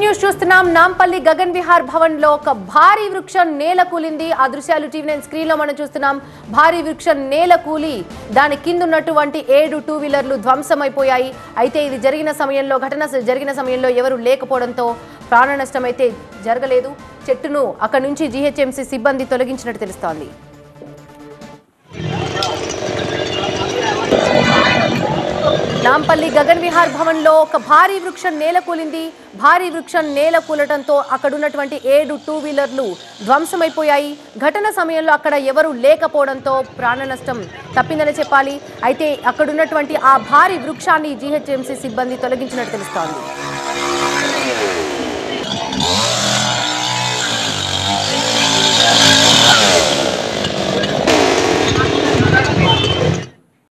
news చూస్తున్నాం నాంపల్లి గగన్ విహార్ భవన్ లో ఒక భారీ వృక్షం నేల కూలింది ఆ దృశ్యాలు టీవీ నైన్ స్క్రీన్ లో మనం చూస్తున్నాం భారీ వృక్షం నేల కూలి దాని కింద ఉన్నటువంటి ఏడు టూ వీలర్లు ధ్వంసమైపోయాయి అయితే ఇది జరిగిన సమయంలో ఘటన జరిగిన సమయంలో ఎవరు లేకపోవడంతో ప్రాణ నష్టం అయితే జరగలేదు చెట్టును అక్కడి నుంచి జీహెచ్ఎంసీ సిబ్బంది తొలగించినట్టు తెలుస్తోంది నాంపల్లి గగన్ విహార్ భవన్ లో ఒక భారీ వృక్షం నేల కూలింది భారీ వృక్షం నేల కూలటంతో అక్కడ ఉన్నటువంటి ఏడు టూ వీలర్లు ధ్వంసమైపోయాయి ఘటన సమయంలో అక్కడ ఎవరు లేకపోవడంతో ప్రాణ నష్టం తప్పిందని చెప్పాలి అయితే అక్కడ ఉన్నటువంటి ఆ భారీ వృక్షాన్ని జీహెచ్ఎంసీ సిబ్బంది తొలగించినట్టు తెలుస్తోంది